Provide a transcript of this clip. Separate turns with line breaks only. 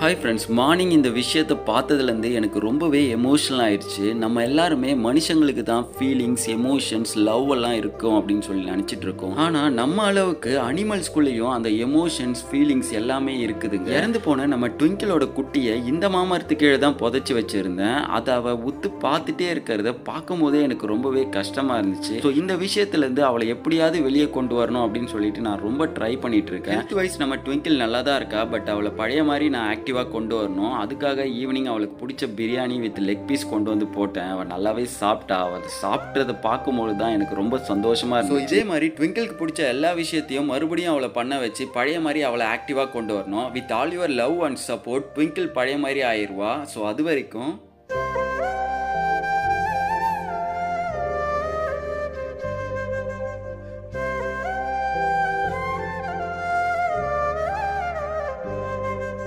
hi friends morning இந்த விஷயத்தை பார்த்ததுலேருந்து எனக்கு ரொம்பவே எமோஷனல் ஆயிடுச்சு நம்ம எல்லாருமே மனுஷங்களுக்கு தான் ஃபீலிங்ஸ் எமோஷன்ஸ் லவ் எல்லாம் இருக்கும் அப்படின்னு சொல்லி நினச்சிட்டு இருக்கோம் ஆனால் நம்ம அளவுக்கு அனிமல்ஸ்குள்ளேயும் அந்த எமோஷன்ஸ் ஃபீலிங்ஸ் எல்லாமே இருக்குதுங்க இறந்து போன நம்ம ட்விங்கிளோட குட்டியை இந்த மாமரத்து கீழே தான் புதைச்சி வச்சிருந்தேன் அதை அவ உத்து பார்த்துட்டே இருக்கிறத பார்க்கும் போதே எனக்கு ரொம்பவே கஷ்டமாக இருந்துச்சு ஸோ இந்த விஷயத்துலேருந்து அவளை எப்படியாவது வெளியே கொண்டு வரணும் அப்படின்னு சொல்லிட்டு நான் ரொம்ப ட்ரை பண்ணிட்டு இருக்கேன் ஹெல்த் வைஸ் நம்ம ட்விங்கிள் நல்லா தான் இருக்கா பட் அவளை பழைய மாதிரி நான் ஆக்டிவாக கொண்டு வரணும் அதுக்காக ஈவினிங் அவளுக்கு பிடிச்ச பிரியாணி வித் லெக் பீஸ் கொண்டு வந்து போட்டேன் அவள் நல்லாவே சாப்பிட்டா அவள் அதை சாப்பிட்றத பார்க்கும்போது தான் எனக்கு ரொம்ப சந்தோஷமா இருந்துச்சு இதே மாதிரி ட்விங்கிளுக்கு பிடிச்ச எல்லா விஷயத்தையும் மறுபடியும் அவளை பண்ண வச்சு பழைய மாதிரி அவளை ஆக்டிவாக கொண்டு வரணும் with all your love and support Twinkle பழைய மாதிரி ஆயிடுவா ஸோ அது வரைக்கும்